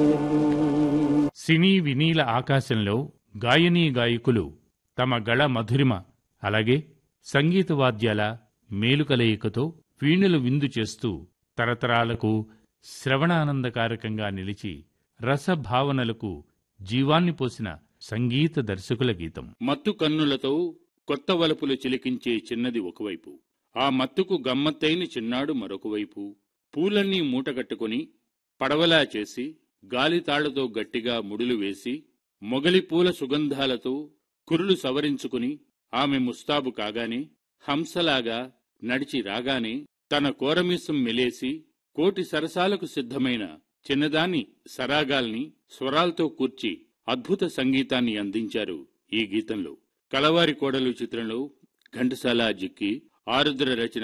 సినీ వినీల ఆకాశంలో గాయనీ గాయకులు తమ గళ మధురిమ అలాగే సంగీత వాద్యాల మేలుకలయికతో వీణులు విందు చేస్తూ తరతరాలకు శ్రవణానందకారకంగా నిలిచి రసభావనలకు జీవాన్ని పోసిన సంగీత దర్శకుల గీతం మత్తు కన్నులతో కొత్త వలపులు చిలికించే చిన్నది ఒకవైపు ఆ మత్తుకు గమ్మత్తైన చిన్నాడు మరొకవైపు పూలన్నీ మూటగట్టుకుని పడవలా చేసి గాలితాళ్లతో గట్టిగా ముడులు వేసి మొగలి పూల సుగంధాలతో కురులు సవరించుకుని ఆమె ముస్తాబు కాగానే హంసలాగా నడిచి రాగానే తన కోరమీసం మెలేసి కోటి సరసాలకు సిద్ధమైన చిన్నదాని సరాగాల్ని స్వరాలతో కూర్చి అద్భుత సంగీతాన్ని అందించారు ఈ గీతంలో కలవారి కోడలు చిత్రంలో ఘంటసాల జిక్కి ఆరుద్ర రచన